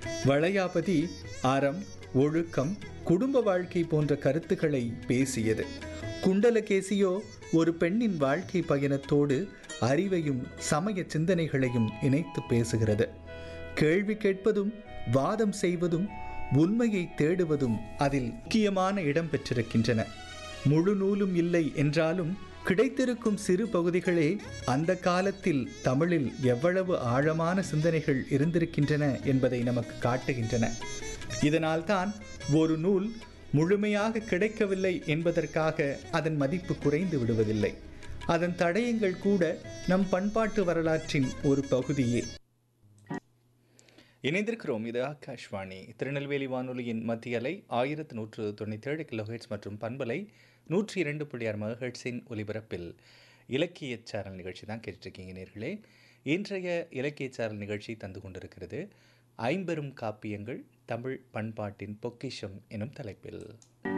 வளையாபதி அறம் ஒழுக்கம் குடும்ப வாழ்க்கை போன்ற கருத்துக்களை பேசியது குண்டலகேசியோ ஒரு பெண்ணின் வாழ்க்கை பயணத்தோடு அறிவையும் சமய சிந்தனைகளையும் இணைத்து பேசுகிறது கேள்வி கேட்பதும் வாதம் செய்வதும் உண்மையை தேடுவதும் அதில் முக்கியமான இடம் பெற்றிருக்கின்றன முழு நூலும் இல்லை என்றாலும் கிடைத்திருக்கும் சிறு பகுதிகளே அந்த காலத்தில் தமிழில் எவ்வளவு ஆழமான சிந்தனைகள் இருந்திருக்கின்றன என்பதை நமக்கு காட்டுகின்றன இதனால்தான் ஒரு நூல் முழுமையாக கிடைக்கவில்லை என்பதற்காக அதன் மதிப்பு குறைந்து விடுவதில்லை அதன் தடயங்கள் கூட நம் பண்பாட்டு வரலாற்றின் ஒரு பகுதியே இணைந்திருக்கிறோம் இது ஆகாஷ்வாணி திருநெல்வேலி வானொலியின் மத்திய அலை ஆயிரத்து நூற்று தொண்ணூற்றி ஏழு கிலோஹெட்ஸ் மற்றும் பண்பலை நூற்றி இரண்டு புள்ளி ஆறு மகஹெட்ஸின் ஒலிபரப்பில் இலக்கிய சேனல் நிகழ்ச்சி தான் கேட்டுட்ருக்கீங்க நேர்களே இன்றைய இலக்கிய சேனல் நிகழ்ச்சி தந்து கொண்டிருக்கிறது ஐம்பெரும் காப்பியங்கள் தமிழ் பண்பாட்டின் பொக்கிஷம் எனும் தலைப்பில்